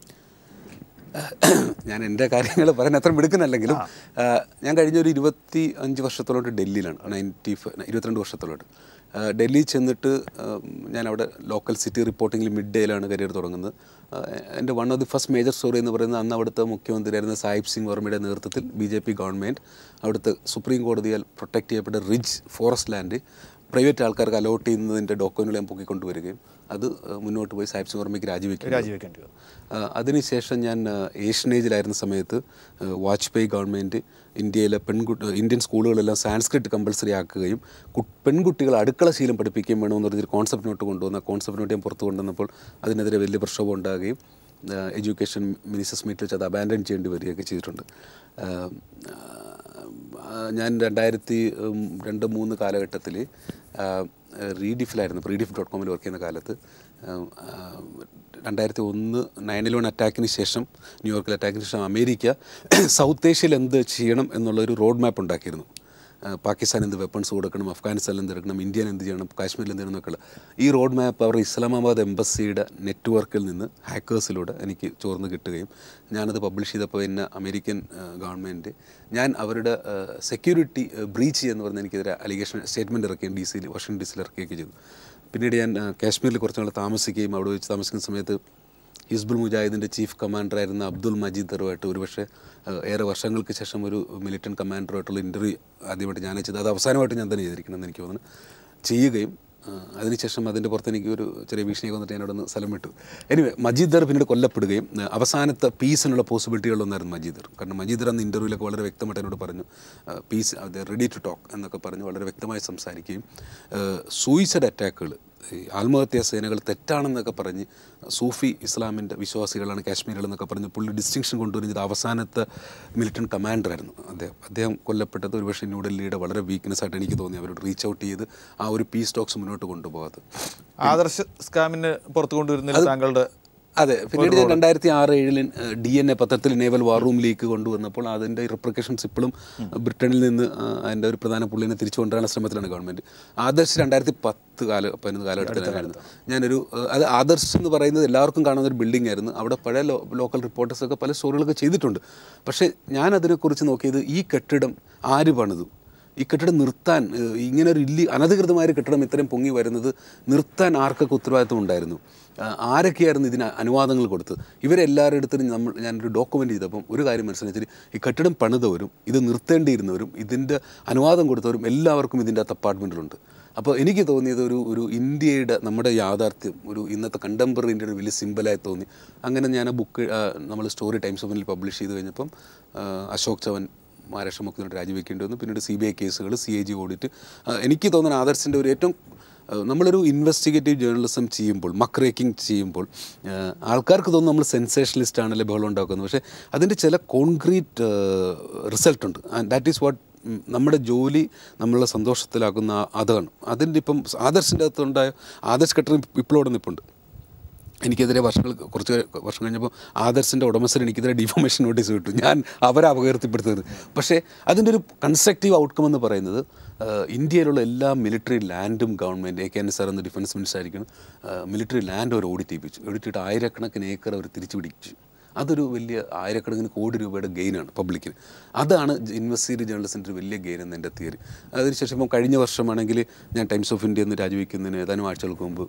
ഞാൻ എൻ്റെ കാര്യങ്ങൾ പറയാൻ അത്ര മിടുക്കുന്നല്ലെങ്കിലും ആ, ഞാൻ കഴിഞ്ഞ ഒരു ഇരുപത്തി അഞ്ച് വർഷത്തോളമായിട്ട് ഡൽഹിയിലാണ് നയൻറ്റി ഇരുപത്തിരണ്ട് വർഷത്തോളമായിട്ട് ആ, ഡൽഹി ചെന്നിട്ട് ആ, ഞാൻ അവിടെ ലോക്കൽ സിറ്റി റിപ്പോർട്ടിങ്ങിൽ മിഡ് ഡേയിലാണ് കരിയർ തുടങ്ങുന്നത് ആ, എൻ്റെ one of the first major story എന്ന് പറയുന്നത് അന്ന് അവിടുത്തെ മുഖ്യമന്ത്രിയായിരുന്ന സാഹിബ് സിംഗ് വർമ്മയുടെ നേതൃത്വത്തിൽ ബി ജെ പി ഗവൺമെൻറ് അവിടുത്തെ സുപ്രീം കോടതിയാൽ പ്രൊട്ടക്റ്റ് ചെയ്യപ്പെട്ട റിച്ച് ഫോറസ്റ്റ് ലാൻഡ് പ്രൈവറ്റ് ആൾക്കാർക്ക് അലോട്ട് ചെയ്യുന്നതിൻ്റെ ഡോക്യുമെൻറ്റുകൾ ഞാൻ പൊക്കിക്കൊണ്ടുവരികയും അത് ആ, മുന്നോട്ട് പോയി സാഹിബ് സിംഗ് വർമ്മയ്ക്ക് രാജിവെക്കും
രാജിവെക്കേണ്ടി വന്നു
ആ, അതിനുശേഷം ഞാൻ ആ, ഏഷ്യനേജിലായിരുന്ന സമയത്ത് ആ, വാജ്പേയി ഗവൺമെൻറ് ഇന്ത്യയിലെ പെൺകുട്ടി ഇന്ത്യൻ സ്കൂളുകളെല്ലാം സാൻസ്ക്രിറ്റ് കമ്പൽസറി ആക്കുകയും കു- പെൺകുട്ടികൾ അടുക്കള ശീലം പഠിപ്പിക്കുകയും വേണമെന്ന് പറഞ്ഞൊരു കോൺസെപ്റ്റ് നോട്ട് കൊണ്ടുവന്ന കോൺസെപ്റ്റ് നോട്ട് ഞാൻ പുറത്തു കൊണ്ടുവന്നപ്പോൾ അതിനെതിരെ വലിയ പ്രക്ഷോഭം ഉണ്ടാകുകയും എഡ്യൂക്കേഷൻ മിനിസ്റ്റേഴ്സ് മീറ്റിൽ വെച്ച് അത് അബാൻഡൻ ചെയ്യേണ്ടി വരികയൊക്കെ ചെയ്തിട്ടുണ്ട് ആ, ആ, ഞാൻ രണ്ടായിരത്തി ഉം, രണ്ട് മൂന്ന് കാലഘട്ടത്തിൽ റീഡിഫിലായിരുന്നു റീഡിഫ് ഡോട്ട് കോമിൽ വർക്ക് ചെയ്യുന്ന കാലത്ത് ഉം, ആ, രണ്ടായിരത്തി ഒന്ന് നയൻ ഇലവൻ അറ്റാക്കിന് ശേഷം ന്യൂയോർക്കിൽ അറ്റാക്കിന് ശേഷം അമേരിക്ക സൗത്ത് ഏഷ്യയിൽ എന്ത് ചെയ്യണം എന്നുള്ളൊരു റോഡ് മാപ്പ് ഉണ്ടാക്കിയിരുന്നു ആ, പാകിസ്ഥാൻ എന്ത് വെപ്പൺസ് കൊടുക്കണം അഫ്ഗാനിസ്ഥാനിൽ എന്ത് എടുക്കണം ഇന്ത്യയിൽ എന്ത് ചെയ്യണം കാശ്മീരിൽ എന്ത് ചെയ്യണം എന്നൊക്കെയുള്ള ഈ റോഡ് മാപ്പ് അവർ ഇസ്ലാമാബാദ് എംബസിയുടെ നെറ്റ്വർക്കിൽ നിന്ന് ഹാക്കേഴ്സിലൂടെ എനിക്ക് ചോർന്ന് കിട്ടുകയും ഞാനത് പബ്ലിഷ് ചെയ്തപ്പോൾ എന്നെ അമേരിക്കൻ ഗവൺമെൻറ് ഞാൻ അവരുടെ സെക്യൂരിറ്റി ബ്രീച്ച് എന്ന് പറഞ്ഞ് എനിക്കെതിരെ അലിഗേഷൻ സ്റ്റേറ്റ്മെൻറ്റ് ഇറക്കുകയും ഡി സിയിൽ വാഷിംഗ്ടൺ ഡി സിയിൽ ഇറക്കുകയൊക്കെ ചെയ്തു പിന്നീട് ഞാൻ ആ, കാശ്മീരിൽ കുറച്ച് നാൾ താമസിക്കുകയും അവിടെ വെച്ച് താമസിക്കുന്ന സമയത്ത് ഹിസ്ബുൾ മുജാഹിദിൻ്റെ ചീഫ് കമാൻഡറായിരുന്ന അബ്ദുൾ മജീദ് തറുമായിട്ട് ഒരുപക്ഷെ ആ, ഏറെ വർഷങ്ങൾക്ക് ശേഷം ഒരു മിലിറ്റൻറ്റ് കമാൻഡറുമായിട്ടുള്ള ഇൻ്റർവ്യൂ ആദ്യമായിട്ട് ഞാൻ ചെയ്തത് അത് അവസാനമായിട്ട് ഞാൻ തന്നെ ചെയ്തിരിക്കണമെന്ന് എനിക്ക് തോന്നുന്നു ചെയ്യുകയും ആ, അതിനുശേഷം അതിൻ്റെ പുറത്ത് എനിക്ക് ഒരു ചെറിയ ഭീഷണിയൊക്കെ വന്നിട്ട് ഞാൻ അവിടെ നിന്ന് സ്ഥലം വിട്ടു എനിവേ മജീദ് ദർ പിന്നീട് കൊല്ലപ്പെടുകയും ആ, അവസാനത്തെ പീസിനുള്ള പോസിബിലിറ്റികളൊന്നായിരുന്നു മജീദ് ദർ കാരണം മജീദ് ദർ അന്ന് ഇൻ്റർവ്യൂലൊക്കെ വളരെ വ്യക്തമായിട്ട് എന്നോട് പറഞ്ഞു പീസ് അത് റെഡി ടു ടോക്ക് എന്നൊക്കെ പറഞ്ഞ് വളരെ വ്യക്തമായി സംസാരിക്കുകയും സൂയിസൈഡ് അറ്റാക്കുകൾ ഈ ആത്മഹത്യാ സേനകൾ തെറ്റാണെന്നൊക്കെ പറഞ്ഞ് സൂഫി ഇസ്ലാമിൻ്റെ വിശ്വാസികളാണ് കാശ്മീരികൾ എന്നൊക്കെ പറഞ്ഞ് പുള്ളി ഡിസ്റ്റിങ്ഷൻ കൊണ്ടുവരുന്നത് അവസാനത്തെ മിലിറ്റൻറ്റ് കമാൻഡറായിരുന്നു അദ്ദേഹം അദ്ദേഹം കൊല്ലപ്പെട്ടത് ഒരുപക്ഷെ ന്യൂഡൽഹിയുടെ വളരെ വീക്ക്നെസ് ആയിട്ട് എനിക്ക് തോന്നി അവരോട് റീച്ച് ഔട്ട് ചെയ്ത് ആ ഒരു പീസ് ടോക്സ് മുന്നോട്ട് കൊണ്ടുപോകാത്തത്
ആദർശ സ്കാമിന് പുറത്തു കൊണ്ടുവരുന്നതിൽ താങ്കളുടെ
അതെ പിന്നീട് ഞാൻ രണ്ടായിരത്തി ആറ് ഏഴിൽ ഡി എൻ എ പത്രത്തിൽ നേവൽ വാർ റൂം ലീക്ക് കൊണ്ടുവന്നപ്പോൾ അതിൻ്റെ റിപ്രിക്കേഷൻസ് ഇപ്പോഴും ബ്രിട്ടനിൽ നിന്ന് ആ, അതിൻ്റെ ഒരു പ്രധാന പുള്ളിനെ തിരിച്ചു കൊണ്ടുവരാനുള്ള ശ്രമത്തിലാണ് ഗവൺമെൻറ് ആദർശ് രണ്ടായിരത്തി പത്ത് കാല പതിനൊന്ന് കാലഘട്ടത്തിലായിരുന്നു ഞാനൊരു ആ, അത് ആദർശ് എന്ന് പറയുന്നത് എല്ലാവർക്കും കാണുന്ന ഒരു ബിൽഡിംഗ് ആയിരുന്നു അവിടെ പഴയ ലോ ലോക്കൽ റിപ്പോർട്ടേഴ്സൊക്കെ പല സ്റ്റോറികളൊക്കെ ചെയ്തിട്ടുണ്ട് പക്ഷേ ഞാൻ അതിനെക്കുറിച്ച് നോക്കിയത് ഈ കെട്ടിടം ആര് പണിതു ഈ കെട്ടിടം നിർത്താൻ ഏഹ്, ഇങ്ങനെ ഒരു ഇല്ലി അനധികൃതമായ ഒരു കെട്ടിടം ഇത്രയും പൊങ്ങി വരുന്നത് നിർത്താൻ ആർക്കൊക്കെ ഉത്തരവാദിത്വം ഉണ്ടായിരുന്നു ആ, ആരൊക്കെയായിരുന്നു ഇതിന് അനുവാദങ്ങൾ കൊടുത്തത് ഇവരെല്ലാവരുടെ അടുത്തും നമ്മൾ ഞാനൊരു ഡോക്യുമെൻ്റ് ചെയ്തപ്പം ഒരു കാര്യം മനസ്സിലാക്കി ഈ കെട്ടിടം പണിതവരും ഇത് നിർത്തേണ്ടിയിരുന്നവരും ഇതിൻ്റെ അനുവാദം കൊടുത്തവരും എല്ലാവർക്കും ഇതിൻ്റെ അകത്ത് അപ്പാർട്ട്മെൻറ്റിലുണ്ട് അപ്പോൾ എനിക്ക് തോന്നിയത് ഒരു ഒരു ഇന്ത്യയുടെ നമ്മുടെ യാഥാർത്ഥ്യം ഒരു ഇന്നത്തെ കണ്ടംപററി ഇന്ത്യയുടെ വലിയ സിമ്പലായി തോന്നി അങ്ങനെ ഞാൻ ആ ബുക്ക് നമ്മൾ സ്റ്റോറി ടൈംസ് ഓഫ് ഇന്ത്യയിൽ പബ്ലിഷ് ചെയ്ത് കഴിഞ്ഞപ്പം ആ, അശോക് ചവൻ മഹാരാഷ്ട്ര മുഖ്യമന്ത്രി രാജിവെക്കേണ്ടി വന്നു പിന്നീട് സി ബി ഐ കേസുകൾ സി എ ജി ഓഡിറ്റ് ആ, എനിക്ക് തോന്നുന്ന ആദർശിൻ്റെ ഒരു ഏറ്റവും ആ, നമ്മളൊരു ഇൻവെസ്റ്റിഗേറ്റീവ് ജേർണലിസം ചെയ്യുമ്പോൾ മക്ക് റേക്കിംഗ് ചെയ്യുമ്പോൾ ആ, ആൾക്കാർക്ക് തോന്നുന്നു നമ്മൾ സെൻസേഷണലിസ്റ്റ് ആണല്ലേ ബഹളം ഉണ്ടാക്കുന്നത് പക്ഷേ അതിൻ്റെ ചില കോൺക്രീറ്റ് റിസൾട്ട് ഉണ്ട് ദാറ്റ് ഈസ് വാട്ട് നമ്മുടെ ജോലി നമ്മളെ സന്തോഷത്തിലാക്കുന്ന അതാണ് അതിൻ്റെ ഇപ്പം ആദർശിൻ്റെ അകത്തുണ്ടായ ആദർശ് ഘട്ടം ഇപ്പോഴും അവിടെ നിൽപ്പുണ്ട് എനിക്കെതിരെ വർഷങ്ങൾ കുറച്ച് വർഷം കഴിഞ്ഞപ്പോൾ ആദർശിൻ്റെ ഉടമസ്ഥൻ എനിക്കെതിരെ ഡിഫോമേഷൻ നോട്ടീസ് കിട്ടും ഞാൻ അവരെ അപകീർത്തിപ്പെടുത്തുന്നത് പക്ഷേ അതിൻ്റെ ഒരു കൺസ്ട്രക്റ്റീവ് ഔട്ട്കം എന്ന് പറയുന്നത് ആ, ഇന്ത്യയിലുള്ള എല്ലാ മിലിറ്ററി ലാൻഡും government A K N sir എന്ന ഡിഫൻസ് മിനിസ്റ്റർ ആയിരിക്കണം മിലിറ്ററി ലാൻഡ് അവർ ഓഡിറ്റ് ചെയ്യിപ്പിച്ചു ഓഡിറ്റ് ചെയ്തിട്ട് ആയിരക്കണക്കിന് ഏക്കർ അവർ തിരിച്ചു പിടിച്ചു അതൊരു വലിയ ആയിരക്കണക്കിന് കോടി രൂപയുടെ ഗെയിനാണ് പബ്ലിക്കിന് അതാണ് ഇൻവെസ്റ്റീവ് ജേർണലിസ്റ്റിൻ്റെ ഒരു വലിയ ഗെയിൻ എന്ന് എൻ്റെ തിയറി അതിനുശേഷം ഇപ്പം കഴിഞ്ഞ വർഷമാണെങ്കിൽ ഞാൻ ടൈംസ് ഓഫ് ഇന്ത്യ എന്ന് രാജിവെക്കുന്നതിന് ഏതാനും ആഴ്ചകൾക്ക് മുമ്പ്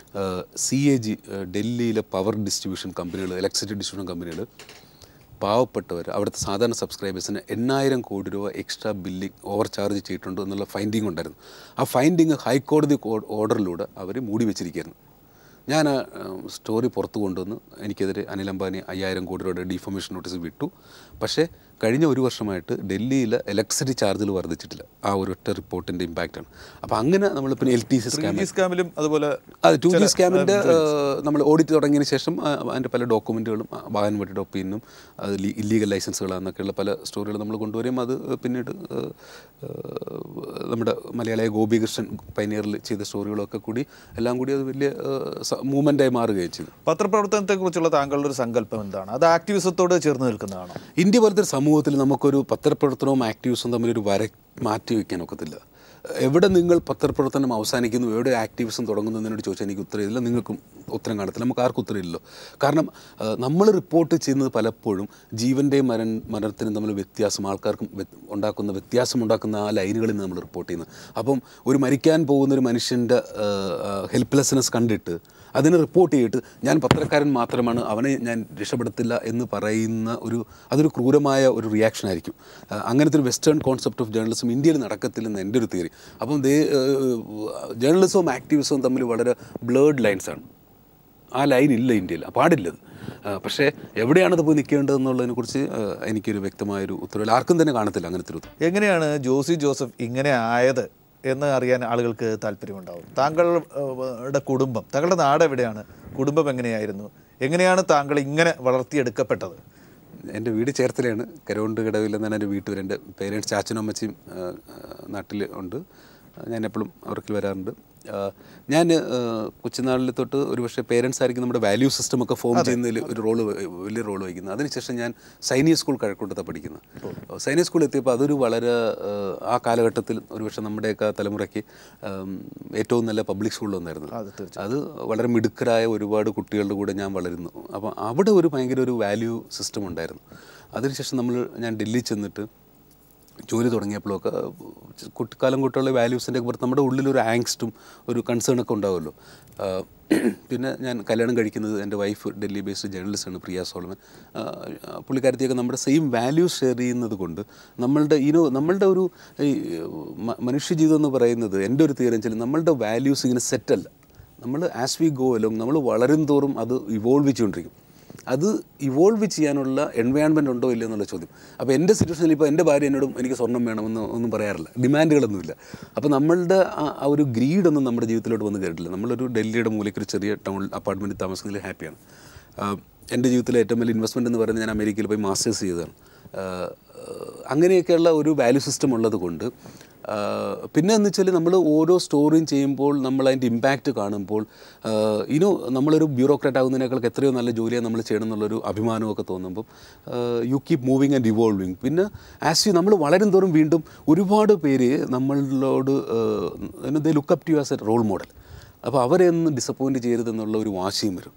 സി എ ജി ഡൽഹിയിലെ പവർ ഡിസ്ട്രിബ്യൂഷൻ കമ്പനികൾ ഇലക്ട്രിസിറ്റി ഡിസ്ട്രിബ്യൂഷൻ കമ്പനികൾ പാവപ്പെട്ടവർ അവിടുത്തെ സാധാരണ സബ്സ്ക്രൈബേഴ്സിന് എണ്ണായിരം കോടി രൂപ എക്സ്ട്രാ ബില്ലിംഗ് ഓവർ ചാർജ് ചെയ്തിട്ടുണ്ട് എന്നുള്ള ഫൈൻഡിങ് ഉണ്ടായിരുന്നു ആ ഫൈൻഡിങ് ഹൈക്കോടതി കോ- ഓർഡറിലൂടെ അവർ മൂടി വെച്ചിരിക്കുകയായിരുന്നു ഞാൻ ആ സ്റ്റോറി പുറത്തു കൊണ്ടുവന്ന് എനിക്കെതിരെ അനിൽ അംബാനി അയ്യായിരം കോടി രൂപയുടെ ഡിഫോമേഷൻ നോട്ടീസ് വിട്ടു പക്ഷേ കഴിഞ്ഞ ഒരു വർഷമായിട്ട് ഡെല്ലിയിൽ ഇലക്ട്രിസിറ്റി ചാർജിൽ വർദ്ധിച്ചിട്ടില്ല ആ ഒരു ഒറ്റ റിപ്പോർട്ടിൻ്റെ ഇമ്പാക്റ്റാണ് അപ്പോൾ അങ്ങനെ നമ്മൾ പിന്നെ എൽ ടി സി സ്കാം
ഈ സ്കാമിലും അതുപോലെ
അത് ടു ജി സ്കാമിൻ്റെ നമ്മൾ ഓഡിറ്റ് തുടങ്ങിയതിന് ശേഷം ആ, അതിൻ്റെ പല ഡോക്യുമെൻറ്റുകളും വാഹൻ വട്ടിയുടെ ഒപ്പീനും അത് ഇല്ലീഗൽ ലൈസൻസുകളാണെന്നൊക്കെയുള്ള പല സ്റ്റോറികൾ നമ്മൾ കൊണ്ടുവരും അത് പിന്നീട് ആ, ആ, നമ്മുടെ മലയാളിയായ ഗോപികൃഷ്ണൻ പൈനിയറിൽ ചെയ്ത സ്റ്റോറികളൊക്കെ കൂടി എല്ലാം കൂടി അത് വലിയ മൂവ്മെൻ്റായി മാറുകയും ചെയ്തു
പത്രപ്രവർത്തനത്തെക്കുറിച്ചുള്ള താങ്കളുടെ ഒരു സങ്കല്പം എന്താണ് അത് ആക്ടിവിസത്തോട് ചേർന്ന് നിൽക്കുന്നതാണോ
ഇന്ത്യ പോലത്തെ ഒരു സമൂഹത്തിൽ നമുക്കൊരു പത്രപ്രവർത്തനവും ആക്ടിവിസും തമ്മിലൊരു വര മാറ്റി വയ്ക്കാൻ ഒക്കത്തില്ല എവിടെ നിങ്ങൾ പത്രപ്രവർത്തനം അവസാനിക്കുന്നു എവിടെ ആക്ടിവിസം തുടങ്ങുന്നു എന്നോട് ചോദിച്ചാൽ എനിക്ക് ഉത്തരവില്ല നിങ്ങൾക്കും ഉത്തരം കാണത്തില്ല നമുക്ക് ആർക്കും ഉത്തരവില്ലല്ലോ കാരണം നമ്മൾ റിപ്പോർട്ട് ചെയ്യുന്നത് പലപ്പോഴും ജീവൻ്റെയും മരൺ മരണത്തിനും തമ്മിൽ വ്യത്യാസം ആൾക്കാർക്കും വ്യത്- ഉണ്ടാക്കുന്ന വ്യത്യാസം ഉണ്ടാക്കുന്ന ആ ലൈനുകളിൽ നിന്ന് നമ്മൾ റിപ്പോർട്ട് ചെയ്യുന്നത് അപ്പം ഒരു മരിക്കാൻ പോകുന്ന ഒരു മനുഷ്യൻ്റെ ഹെൽപ്ലെസ്നെസ് കണ്ടിട്ട് അതിനെ റിപ്പോർട്ട് ചെയ്തിട്ട് ഞാൻ പത്രക്കാരൻ മാത്രമാണ് അവനെ ഞാൻ രക്ഷപ്പെടുത്തില്ല എന്ന് പറയുന്ന ഒരു അതൊരു ക്രൂരമായ ഒരു റിയാക്ഷൻ ആയിരിക്കും ആ, അങ്ങനത്തെ ഒരു വെസ്റ്റേൺ കോൺസെപ്റ്റ് ഓഫ് ജേർണലിസം ഇന്ത്യയിൽ നടക്കത്തില്ലെന്ന് എൻ്റെ ഒരു തിയറി അപ്പം ദേ ജേർണലിസവും ആക്ടിവിസവും തമ്മിൽ വളരെ ബ്ലേഡ് ലൈൻസാണ് ആ ലൈൻ ഇല്ല ഇന്ത്യയിൽ പാടില്ലത് ആ, പക്ഷേ എവിടെയാണത് പോയി നിൽക്കേണ്ടതെന്നുള്ളതിനെക്കുറിച്ച് ആ, എനിക്കൊരു വ്യക്തമായൊരു ഉത്തരവില്ല ആർക്കും തന്നെ കാണത്തില്ല അങ്ങനത്തെ ഒരു ഉത്തരവ്
എങ്ങനെയാണ് ജോസി ജോസഫ് ഇങ്ങനെ ആയത് എന്ന് അറിയാൻ ആളുകൾക്ക് താല്പര്യമുണ്ടാവും താങ്കളുടെ കുടുംബം താങ്കളുടെ നാട് എവിടെയാണ് കുടുംബം എങ്ങനെയായിരുന്നു എങ്ങനെയാണ് താങ്കൾ ഇങ്ങനെ വളർത്തിയെടുക്കപ്പെട്ടത്
എൻ്റെ വീട് ചേർത്തലയാണ് കരോണ്ട് കടവിൽ എന്നാണ് എൻ്റെ വീട്ടുപേര് എൻ്റെ പേരൻസ് ചാച്ചനും അമ്മച്ചിയും നാട്ടിൽ ഉണ്ട് ഞാൻ എപ്പോഴും അവർക്ക് വരാറുണ്ട് ആ, ഞാൻ ആ, കൊച്ചുനാളിൽ തൊട്ട് ഒരു പക്ഷേ പേരൻസ് ആയിരിക്കും നമ്മുടെ വാല്യൂ സിസ്റ്റം ഒക്കെ ഫോം ചെയ്യുന്നതിൽ ഒരു റോള് വലിയ റോൾ വഹിക്കുന്നത് അതിനുശേഷം ഞാൻ സൈനിക സ്കൂൾ കഴക്കൂട്ടത്താണ് പഠിക്കുന്നത് സൈനിക സ്കൂളിൽ എത്തിയപ്പോൾ അതൊരു വളരെ ആ, ആ കാലഘട്ടത്തിൽ ഒരുപക്ഷെ നമ്മുടെയൊക്കെ തലമുറയ്ക്ക് ആം, ഏറ്റവും നല്ല പബ്ലിക് സ്കൂളിലൊന്നായിരുന്നു
അത്
അത് വളരെ മിടുക്കരായ ഒരുപാട് കുട്ടികളുടെ കൂടെ ഞാൻ വളരുന്നു അപ്പം അവിടെ ഒരു ഭയങ്കര ഒരു വാല്യൂ സിസ്റ്റം ഉണ്ടായിരുന്നു അതിനുശേഷം നമ്മൾ ഞാൻ ഡൽഹി ചെന്നിട്ട് ജോലി തുടങ്ങിയപ്പോഴൊക്കെ കുട്ടിക്കാലം കുട്ടികളുടെ വാല്യൂസിൻ്റെ പുറത്ത് നമ്മുടെ ഉള്ളിലൊരു ആങ്സ്റ്റും ഒരു കൺസേണൊക്കെ ഉണ്ടാവുമല്ലോ ആ, പിന്നെ ഞാൻ കല്യാണം കഴിക്കുന്നത് എൻ്റെ വൈഫ് ഡൽഹി ബേസ്ഡ് ജേർണലിസ്റ്റാണ് പ്രിയ സോളമൻ ആ, പുള്ളിക്കാരത്തിയൊക്കെ നമ്മുടെ സെയിം വാല്യൂസ് ഷെയർ ചെയ്യുന്നത് കൊണ്ട് നമ്മളുടെ ഇനോ നമ്മളുടെ ഒരു ഈ മ- മനുഷ്യജീവിതം എന്ന് പറയുന്നത് എൻ്റെ ഒരു തീരം വെച്ചാൽ നമ്മളുടെ വാല്യൂസ് ഇങ്ങനെ സെറ്റല്ല നമ്മൾ ആസ് വി ഗോ അലോങ് നമ്മൾ വളരും തോറും അത് ഇവോൾവ് ചെയ്തുകൊണ്ടിരിക്കും അത് ഇവോൾവ് ചെയ്യാനുള്ള എൻവയോൺമെൻറ്റ് ഉണ്ടോ ഇല്ലയോ എന്നുള്ള ചോദ്യം അപ്പോൾ എൻ്റെ സിറ്റുവേഷനിൽ ഇപ്പോൾ എൻ്റെ ഭാര്യ എന്നോടും എനിക്ക് സ്വർണ്ണം വേണമെന്ന് ഒന്നും പറയാറില്ല ഡിമാൻഡുകളൊന്നുമില്ല അപ്പോൾ നമ്മളുടെ ആ ആ ഒരു ഗ്രീഡൊന്നും നമ്മുടെ ജീവിതത്തിലോട്ട് വന്ന് കയറിയിട്ടില്ല നമ്മളൊരു ഡൽഹിയുടെ മൂലയ്ക്ക് ഒരു ചെറിയ ടൗൺ അപ്പാർട്ട്മെൻറ്റിൽ താമസിക്കുന്നതിൽ ഹാപ്പിയാണ് ആഹ് എൻ്റെ ജീവിതത്തിലെ ഏറ്റവും വലിയ ഇൻവെസ്റ്റ്മെൻറ്റ് എന്ന് പറയുന്നത് ഞാൻ അമേരിക്കയിൽ പോയി മാസ്റ്റേഴ്സ് ചെയ്തതാണ് ആഹ് അങ്ങനെയൊക്കെയുള്ള ഒരു വാല്യൂ സിസ്റ്റം ഉള്ളത് കൊണ്ട് ആഹ് പിന്നെ എന്ന് വെച്ചാൽ നമ്മൾ ഓരോ സ്റ്റോറിയും ചെയ്യുമ്പോൾ നമ്മൾ അതിൻ്റെ ഇമ്പാക്റ്റ് കാണുമ്പോൾ ഇനോ നമ്മളൊരു ബ്യൂറോക്രാറ്റ് ആകുന്നതിനേക്കാൾ എത്രയോ നല്ല ജോലിയാണ് നമ്മൾ ചെയ്യണം എന്നുള്ളൊരു അഭിമാനമൊക്കെ തോന്നുമ്പോൾ you keep moving and evolving പിന്നെ ആസ് യു നമ്മൾ വളരും തോറും വീണ്ടും ഒരുപാട് പേര് നമ്മളോട് they look up to as a role model അപ്പോൾ അവരെ ഒന്നും ഡിസപ്പോയിൻറ്റ് ചെയ്യരുതെന്നുള്ള ഒരു വാശിയും വരും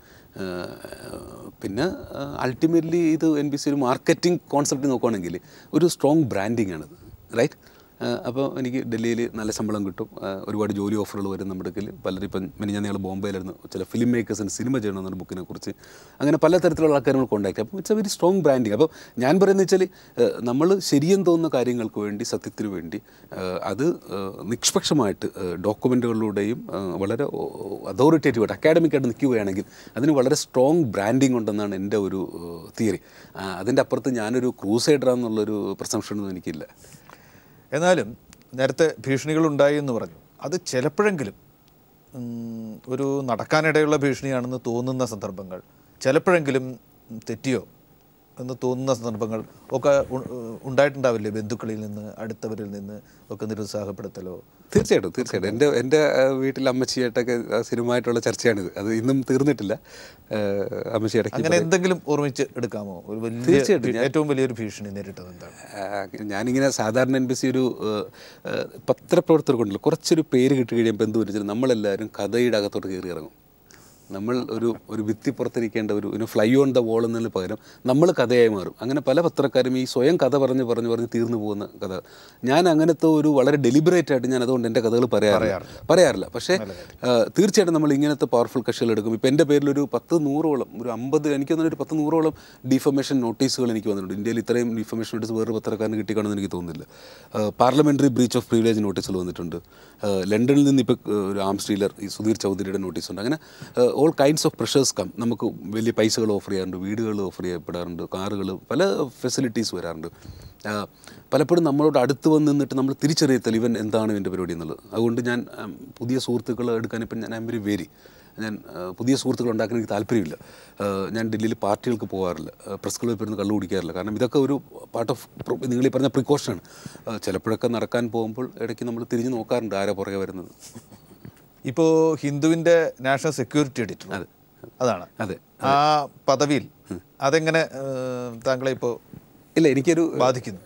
ആഹ് പിന്നെ അൾട്ടിമേറ്റ്ലി ഇത് എൻ ബി സി ഒരു മാർക്കറ്റിംഗ് കോൺസെപ്റ്റ് നോക്കുകയാണെങ്കിൽ ഒരു സ്ട്രോങ് ബ്രാൻഡിങ് ആണിത് റൈറ്റ് അപ്പോൾ എനിക്ക് ഡൽഹിയിൽ നല്ല ശമ്പളം കിട്ടും ആഹ് ഒരുപാട് ജോലി ഓഫറുകൾ വരും നമ്മുടെ അടുക്കൽ പലരും ഇപ്പം ഞാൻ ഞങ്ങൾ ബോംബെയിലായിരുന്നു ചില ഫിലിം മേക്കേഴ്സിന് സിനിമ ചെയ്യണമെന്നൊരു ബുക്കിനെ കുറിച്ച് അങ്ങനെ പല തരത്തിലുള്ള ആൾക്കാർ നമ്മൾ കോൺടാക്ട് അപ്പോൾ it's a very strong branding അപ്പോൾ ഞാൻ പറയുന്നത് വെച്ചാൽ നമ്മൾ ശരിയെന്ന് തോന്നുന്ന കാര്യങ്ങൾക്ക് വേണ്ടി സത്യത്തിന് വേണ്ടി ആഹ് അത് ആഹ് നിഷ്പക്ഷമായിട്ട് ഡോക്യുമെൻറ്റുകളിലൂടെയും വളരെ അതോറിറ്റേറ്റീവായിട്ട് അക്കാഡമിക്കായിട്ട് നിൽക്കുകയാണെങ്കിൽ അതിന് വളരെ സ്ട്രോങ് ബ്രാൻഡിങ് ഉണ്ടെന്നാണ് എൻ്റെ ഒരു തിയറി അതിൻ്റെ അപ്പുറത്ത് ഞാനൊരു ക്രൂസൈഡറാന്നുള്ളൊരു പ്രസംഷനൊന്നും എനിക്കില്ല
എന്നാലും നേരത്തെ ഭീഷണികൾ ഉണ്ടായി എന്ന് പറഞ്ഞു അത് ചിലപ്പോഴെങ്കിലും ഉം, ഒരു നടക്കാനിടയുള്ള ഭീഷണിയാണെന്ന് തോന്നുന്ന സന്ദർഭങ്ങൾ ചിലപ്പോഴെങ്കിലും തെറ്റിയോ എന്ന് തോന്നുന്ന സന്ദർഭങ്ങൾ ഒക്കെ ഉ- ഉണ്ടായിട്ടുണ്ടാവില്ലേ ബന്ധുക്കളിൽ നിന്ന് അടുത്തവരിൽ നിന്ന് ഒക്കെ നിരുത്സാഹപ്പെടുത്തലോ
തീർച്ചയായിട്ടും തീർച്ചയായിട്ടും എൻ്റെ എൻ്റെ വീട്ടിൽ അമ്മച്ചിയായിട്ടൊക്കെ ആ സിനിമയായിട്ടുള്ള ചർച്ചയാണിത് അത് ഇന്നും തീർന്നിട്ടില്ല അമ്മച്ചി ഇടയ്ക്ക്
അങ്ങനെ എന്തെങ്കിലും ഓർമ്മിച്ച് എടുക്കാമോ ഒരു വലിയ
തീർച്ചയായിട്ടും.
ഭീ- ഏറ്റവും വലിയൊരു ഭീഷണി നേരിട്ടത് എന്താണ്
ആ, ഞാനിങ്ങനെ സാധാരണ എൻ ബി സി ഒരു ഏഹ്, ഏഹ്, പത്രപ്രവർത്തകർക്കുണ്ടല്ലോ കുറച്ചൊരു പേര് കിട്ടി കഴിയുമ്പോൾ എന്ത് വെച്ചാൽ നമ്മളെല്ലാവരും കഥയുടെ അകത്തോട്ട് കയറി ഇറങ്ങും നമ്മൾ ഒരു ഒരു ഭിത്തി പുറത്തിരിക്കേണ്ട ഒരു ഒരു ഫ്ലൈ ഓൺ ദ വോൾ എന്നതിന് പകരം നമ്മൾ കഥയായി മാറും അങ്ങനെ പല പത്രക്കാരും ഈ സ്വയം കഥ പറഞ്ഞ് പറഞ്ഞ് പറഞ്ഞ് തീർന്നു പോകുന്ന കഥ ഞാൻ അങ്ങനത്തെ ഒരു വളരെ ഡെലിബറേറ്റ് ആയിട്ട് ഞാൻ അതുകൊണ്ട് എൻ്റെ കഥകൾ പറയാറില്ല പറയാറില്ല പക്ഷേ ആ, തീർച്ചയായിട്ടും നമ്മൾ ഇങ്ങനത്തെ പവർഫുൾ കക്ഷികൾ എടുക്കും ഇപ്പം എൻ്റെ പേരിലൊരു പത്ത് നൂറോളം ഒരു അമ്പത് എനിക്ക് തോന്നുന്നു ഒരു പത്ത് നൂറോളം ഡിഫമേഷൻ നോട്ടീസുകൾ എനിക്ക് വന്നിട്ടുണ്ട് ഇന്ത്യയിൽ ഇത്രയും ഡിഫമേഷൻ നോട്ടീസ് വേറൊരു പത്രക്കാരന് കിട്ടിക്കാണെന്ന് എനിക്ക് തോന്നുന്നില്ല പാർലമെൻ്ററി ബ്രീച്ച് ഓഫ് പ്രിവിലേജ് നോട്ടീസുകൾ വന്നിട്ടുണ്ട് ആ, ലണ്ടനിൽ നിന്ന് ഇപ്പോൾ ഒരു ആം സ്റ്റീലർ ഈ സുധീർ ചൗധരിയുടെ നോട്ടീസ് ഉണ്ട് അങ്ങനെ all kinds of pressures come നമുക്ക് വലിയ പൈസകൾ ഓഫർ ചെയ്യാറുണ്ട് വീടുകൾ ഓഫർ ചെയ്യപ്പെടാറുണ്ട് കാറുകൾ പല ഫെസിലിറ്റീസ് വരാറുണ്ട് ആ, പലപ്പോഴും നമ്മളോട് അടുത്ത് വന്ന് നിന്നിട്ട് നമ്മൾ തിരിച്ചറിയത്തില്ല ഇവൻ എന്താണ് ഇവൻ്റെ പരിപാടി എന്നുള്ളത് അതുകൊണ്ട് ഞാൻ ഉം, പുതിയ സുഹൃത്തുക്കൾ എടുക്കാൻ ഇപ്പം ഞാൻ ഐ എം വെരി വെരി ഞാൻ ആ, പുതിയ സുഹൃത്തുക്കൾ ഉണ്ടാക്കാൻ എനിക്ക് താല്പര്യമില്ല ആ, ഞാൻ ഡൽഹിയിൽ പാർട്ടികൾക്ക് പോകാറില്ല ആ, പ്രസ് ക്ലബ്ബിൽ പോയിരുന്ന് കള്ളു കുടിക്കാറില്ല കാരണം ഇതൊക്കെ ഒരു പാർട്ട് ഓഫ് നിങ്ങൾ ഈ പറഞ്ഞ പ്രിക്കോഷനാണ് ആ, ചിലപ്പോഴൊക്കെ നടക്കാൻ പോകുമ്പോൾ ഇടയ്ക്ക് നമ്മൾ തിരിഞ്ഞ് നോക്കാറുണ്ട് ആരാ പുറകെ വരുന്നത്
ഇപ്പോൾ ഹിന്ദുവിൻ്റെ നാഷണൽ സെക്യൂരിറ്റി എഡിറ്റർ
അതെ.
അതാണ്
അതെ
ആ പദവിയിൽ അതെങ്ങനെ ഏഹ്, താങ്കളെ ഇപ്പോൾ
ഇല്ല എനിക്കൊരു
ബാധിക്കുന്നു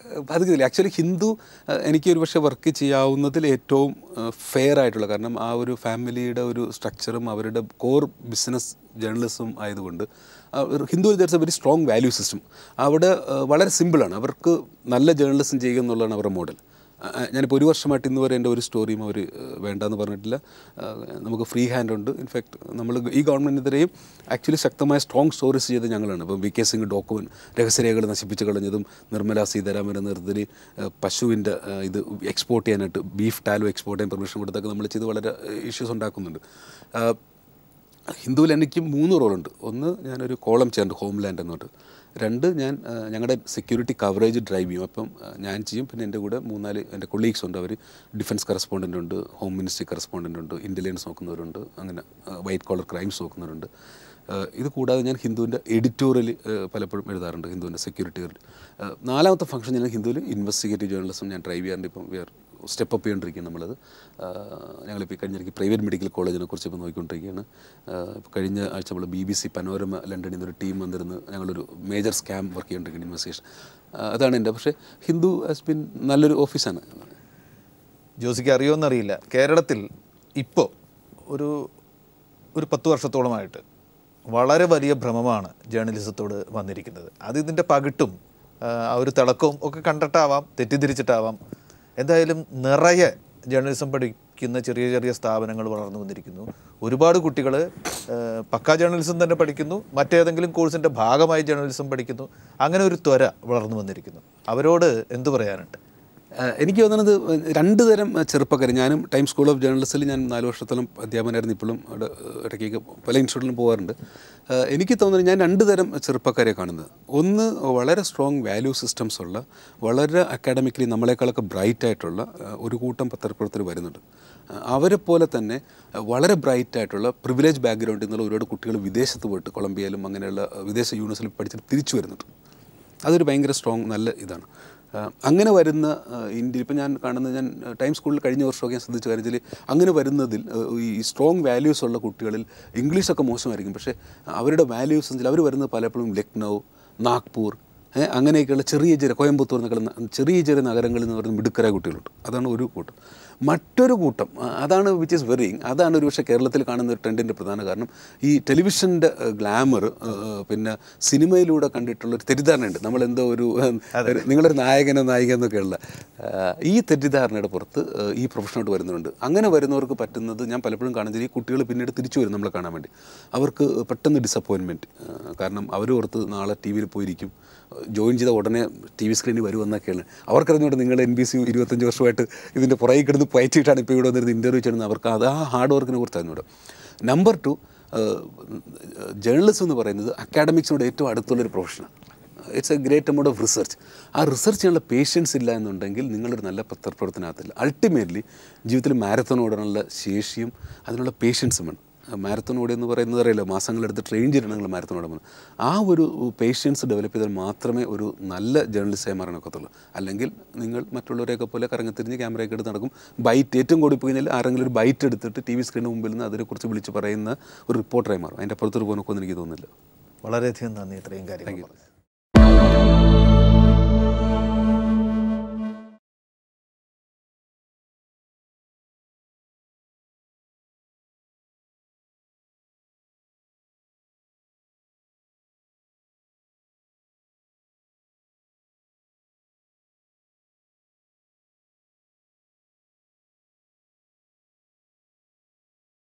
ബാധിക്കുന്നില്ല ആക്ച്വലി ഹിന്ദു ഏഹ്, എനിക്ക് ഒരു പക്ഷേ വർക്ക് ചെയ്യാവുന്നതിൽ ഏറ്റവും ഫെയർ ആയിട്ടുള്ള കാരണം ആ ഒരു ഫാമിലിയുടെ ഒരു സ്ട്രക്ചറും അവരുടെ കോർ ബിസിനസ് ജേർണലിസം ആയതുകൊണ്ട് ആ ഒരു Hindu there's a very strong value system അവിടെ ഏഹ്, വളരെ സിമ്പിളാണ് അവർക്ക് നല്ല ജേർണലിസം ചെയ്യുക എന്നുള്ളതാണ് അവരുടെ മോഡൽ ഞാനിപ്പോൾ ഒരു വർഷമായിട്ട് ഇന്ന് വരെ എൻ്റെ ഒരു സ്റ്റോറിയും അവർ വേണ്ടാന്ന് പറഞ്ഞിട്ടില്ല ആ, നമുക്ക് ഫ്രീ ഹാൻഡ് ഉണ്ട് ഇൻഫാക്ട് നമ്മൾ ഈ ഗവൺമെൻറ്റിനെതിരെയും ആക്ച്വലി ശക്തമായ സ്ട്രോങ് സ്റ്റോറീസ് ചെയ്ത് ഞങ്ങളാണ് ഇപ്പം വി കെ സിംഗ് ഡോക്യുമെൻറ്റ് രഹസ്യരേഖകൾ നശിപ്പിച്ച് കളഞ്ഞതും നിർമ്മല സീതാരാമൻ്റെ നേതൃത്വത്തിൽ പശുവിൻ്റെ ആ, ഇത് എക്സ്പോർട്ട് ചെയ്യാനായിട്ട് ബീഫ് ടാലോ എക്സ്പോർട്ട് ചെയ്യാൻ പെർമിഷൻ കൊടുത്തൊക്കെ നമ്മൾ ചെയ്ത് വളരെ ഇഷ്യൂസ് ഉണ്ടാക്കുന്നുണ്ട് ആ, ഹിന്ദുവിൽ എനിക്ക് മൂന്ന് റോളുണ്ട് ഒന്ന് ഞാനൊരു കോളം ചെയ്യാറുണ്ട് ഹോം ലാൻഡ് എന്ന് പറഞ്ഞിട്ട് രണ്ട് ഞാൻ ആ, ഞങ്ങളുടെ സെക്യൂരിറ്റി കവറേജ് ഡ്രൈവ് ചെയ്യും അപ്പം ആ, ഞാൻ ചെയ്യും പിന്നെ എൻ്റെ കൂടെ മൂന്നാല് എൻ്റെ കൊളീഗ്സ് ഉണ്ട് അവർ ഡിഫൻസ് കറസ്പോണ്ടൻ്റ് ഉണ്ട് ഹോം മിനിസ്ട്രി കറസ്പോണ്ടൻ്റ് ഉണ്ട് ഇൻ്റലിജൻസ് നോക്കുന്നവരുണ്ട് അങ്ങനെ വൈറ്റ് കോളർ ക്രൈംസ് നോക്കുന്നവരുണ്ട് ആ, ഇത് കൂടാതെ ഞാൻ ഹിന്ദുവിൻ്റെ എഡിറ്റോറിയൽ പലപ്പോഴും എഴുതാറുണ്ട് ഹിന്ദുവിൻ്റെ സെക്യൂരിറ്റി നാലാമത്തെ ഫംഗ്ഷൻ ഞാൻ ഹിന്ദുവിൽ ഇൻവെസ്റ്റിഗേറ്റീവ് ജേർണലിസം ഞാൻ ഡ്രൈവ് ചെയ്യാറുണ്ട് ഇപ്പം വി ആർ സ്റ്റെപ്പ് അപ്പ് ചെയ്തുകൊണ്ടിരിക്കുകയാണ് നമ്മളത് ആ, ഞങ്ങളിപ്പോൾ ഈ കഴിഞ്ഞിടയ്ക്ക് പ്രൈവറ്റ് മെഡിക്കൽ കോളേജിനെ കുറിച്ച് ഇപ്പോൾ നോക്കിക്കൊണ്ടിരിക്കുകയാണ് ആ, ഇപ്പോൾ കഴിഞ്ഞ ആഴ്ച നമ്മൾ ബി ബി സി പനോരമ ലണ്ടനിൽ നിന്നൊരു ടീം വന്നിരുന്ന് ഞങ്ങളൊരു മേജർ സ്കാം വർക്ക് ചെയ്തുകൊണ്ടിരിക്കുന്ന ഇൻവെസ്റ്റിഗേഷൻ അതാണ് എൻ്റെ പക്ഷേ ഹിന്ദു ഹാസ് ബിൻ നല്ലൊരു ഓഫീസാണ്
ജോസിക്ക് അറിയുമെന്നറിയില്ല കേരളത്തിൽ ഇപ്പോൾ ഒരു ഒരു പത്ത് വർഷത്തോളമായിട്ട് വളരെ വലിയ ഭ്രമമാണ് ജേർണലിസത്തോട് വന്നിരിക്കുന്നത് അത് ഇതിൻ്റെ പകിട്ടും ആ, ആ ഒരു തിളക്കവും ഒക്കെ കണ്ടിട്ടാവാം തെറ്റിദ്ധരിച്ചിട്ടാവാം എന്തായാലും നിറയെ ജേർണലിസം പഠിക്കുന്ന ചെറിയ ചെറിയ സ്ഥാപനങ്ങൾ വളർന്നു വന്നിരിക്കുന്നു ഒരുപാട് കുട്ടികൾ പക്കാ ജേർണലിസം തന്നെ പഠിക്കുന്നു മറ്റേതെങ്കിലും കോഴ്സിൻ്റെ ഭാഗമായി ജേർണലിസം പഠിക്കുന്നു അങ്ങനെ ഒരു ത്വര വളർന്നു വന്നിരിക്കുന്നു അവരോട് എന്തു പറയാനുണ്ട്
ഏഹ് എനിക്ക് തോന്നുന്നത് രണ്ട് തരം ചെറുപ്പക്കാർ ഞാനും ടൈം സ്കൂൾ ഓഫ് ജേർണലിസ്റ്റിൽ ഞാൻ നാല് വർഷത്തോളം അധ്യാപകനായിരുന്നു ഇപ്പോഴും അവിടെ ഏഹ് ഇടയ്ക്കൊക്കെ പല ഇൻസ്റ്റിറ്റ്യൂട്ടിലും പോകാറുണ്ട് ഏഹ് എനിക്ക് തോന്നുന്നത് ഞാൻ രണ്ട് തരം ചെറുപ്പക്കാരെ കാണുന്നത് ഒന്ന് വളരെ സ്ട്രോങ് വാല്യൂ സിസ്റ്റംസ് ഉള്ള വളരെ അക്കാഡമിക്കലി നമ്മളെക്കാളൊക്കെ ബ്രൈറ്റ് ആയിട്ടുള്ള ഏഹ് ഒരു കൂട്ടം പത്രപ്രവർത്തകർ വരുന്നുണ്ട് ഏഹ് അവരെ പോലെ തന്നെ ഏഹ് വളരെ ബ്രൈറ്റ് ആയിട്ടുള്ള പ്രിവിലേജ് ബാക്ക്ഗ്രൗണ്ടിൽ നിന്നുള്ള ഒരുപാട് കുട്ടികൾ വിദേശത്ത് പോയിട്ട് കൊളംബിയയിലും അങ്ങനെയുള്ള ഏഹ് വിദേശ യൂണിവേഴ്സിറ്റിയിൽ പഠിച്ചിട്ട് തിരിച്ചു വരുന്നുണ്ട് അതൊരു ഭയങ്കര സ്ട്രോങ് നല്ല ഇതാണ് ആ, അങ്ങനെ വരുന്ന ഇന്ത്യ ഇപ്പം ഞാൻ കാണുന്നത് ഞാൻ ടൈം സ്കൂളിൽ കഴിഞ്ഞ വർഷമൊക്കെ ഞാൻ ശ്രദ്ധിച്ച കാര്യത്തിൽ അങ്ങനെ വരുന്നതിൽ ആ, ഈ സ്ട്രോങ് വാല്യൂസ് ഉള്ള കുട്ടികളിൽ ഇംഗ്ലീഷൊക്കെ മോശമായിരിക്കും പക്ഷേ അവരുടെ വാല്യൂസ് അവർ വരുന്നത് പലപ്പോഴും ലക്നൗ നാഗ്പൂർ ഏ, അങ്ങനെയൊക്കെയുള്ള ചെറിയ ചെറിയ കോയമ്പത്തൂർ എന്നൊക്കെ ചെറിയ ചെറിയ നഗരങ്ങളിൽ നിന്ന് പറയുന്ന മിടുക്കരായ കുട്ടികളുണ്ട് അതാണ് ഒരു കൂട്ടം മറ്റൊരു കൂട്ടം ആ, അതാണ് വിച്ച് ഇസ് വെറിയിങ് അതാണ് ഒരു പക്ഷേ കേരളത്തിൽ കാണുന്ന ഒരു ട്രെൻഡിൻ്റെ പ്രധാന കാരണം ഈ ടെലിവിഷൻ്റെ ഗ്ലാമർ പിന്നെ സിനിമയിലൂടെ കണ്ടിട്ടുള്ള ഒരു തെറ്റിദ്ധാരണയുണ്ട് നമ്മളെന്തോ ഒരു ഒരു- നിങ്ങളൊരു നായകനോ നായിക എന്നൊക്കെയുള്ള ആ, ഈ തെറ്റിദ്ധാരണയുടെ പുറത്ത് ആ, ഈ പ്രൊഫഷനോട്ട് വരുന്നുണ്ട് അങ്ങനെ വരുന്നവർക്ക് പറ്റുന്നത് ഞാൻ പലപ്പോഴും കാണുന്നത് ഈ കുട്ടികൾ പിന്നീട് തിരിച്ചു വരും നമ്മളെ കാണാൻ വേണ്ടി അവർക്ക് പെട്ടെന്ന് ഡിസപ്പോയിൻമെൻറ്റ് കാരണം അവർ ഓർത്ത് നാളെ ടി വിയിൽ പോയിരിക്കും ജോയിൻ ചെയ്ത ഉടനെ ടി വി സ്ക്രീനിൽ വരുമെന്നൊക്കെയാണ് അവർക്കറിഞ്ഞുകൊണ്ട് നിങ്ങൾ എൻ ബി സി ഇരുപത്തഞ്ച് വർഷമായിട്ട് ഇതിൻ്റെ പുറകെ കിടന്ന് പയറ്റിയിട്ടാണ് ഇപ്പോൾ ഇവിടെ വന്നിരുന്നത് ഇൻ്റർവ്യൂ ചെയ്യുന്നത് അവർക്ക് അത് ആ ഹാർഡ് വർക്കിനെ കുറിച്ച് അറിഞ്ഞൂടെ നമ്പർ ടു ജേർണലിസം എന്ന് പറയുന്നത് അക്കാഡമിക്സിനോട് ഏറ്റവും അടുത്തുള്ളൊരു പ്രൊഫഷനാണ് it's a great amount of research ആ റിസർച്ച് ചെയ്യാനുള്ള പേഷ്യൻസ് ഇല്ല എന്നുണ്ടെങ്കിൽ നിങ്ങളൊരു നല്ല പത്രപ്രവർത്തനത്തില്ല അൾട്ടിമേറ്റ്ലി ജീവിതത്തിൽ മാരത്തോൺ ഓടാനുള്ള ശേഷിയും അതിനുള്ള പേഷ്യൻസും വേണം മാരത്തോൺ ഓടി എന്ന് പറയുന്നത് അറിയില്ല മാസങ്ങളെടുത്ത് ട്രെയിൻ ചെയ്തിട്ടാണ് നിങ്ങൾ മാരത്തോൺ ഓടുന്നത് ആ ഒരു പേഷ്യൻസ് ഡെവലപ്പ് ചെയ്താൽ മാത്രമേ ഒരു നല്ല ജേർണലിസ്റ്റായി മാറാനൊക്കത്തുള്ളൂ അല്ലെങ്കിൽ നിങ്ങൾ മറ്റുള്ളവരെയൊക്കെ പോലെ കറങ്ങിത്തിരിഞ്ഞ് ക്യാമറയൊക്കെ എടുത്ത് നടക്കും ബൈറ്റ് ഏറ്റവും കൂടി പോയി കഴിഞ്ഞാൽ ആരെങ്കിലും ഒരു ബൈറ്റ് എടുത്തിട്ട് ടി വി സ്ക്രീനിന് മുമ്പിൽ നിന്ന് അതിനെക്കുറിച്ച് വിളിച്ച് പറയുന്ന ഒരു റിപ്പോർട്ടറായി മാറും അതിൻ്റെ അപ്പുറത്തൊരു പോനൊക്കെ എനിക്ക് തോന്നുന്നില്ല
വളരെയധികം നന്ദി ഇത്രയും കാര്യങ്ങൾ പറഞ്ഞു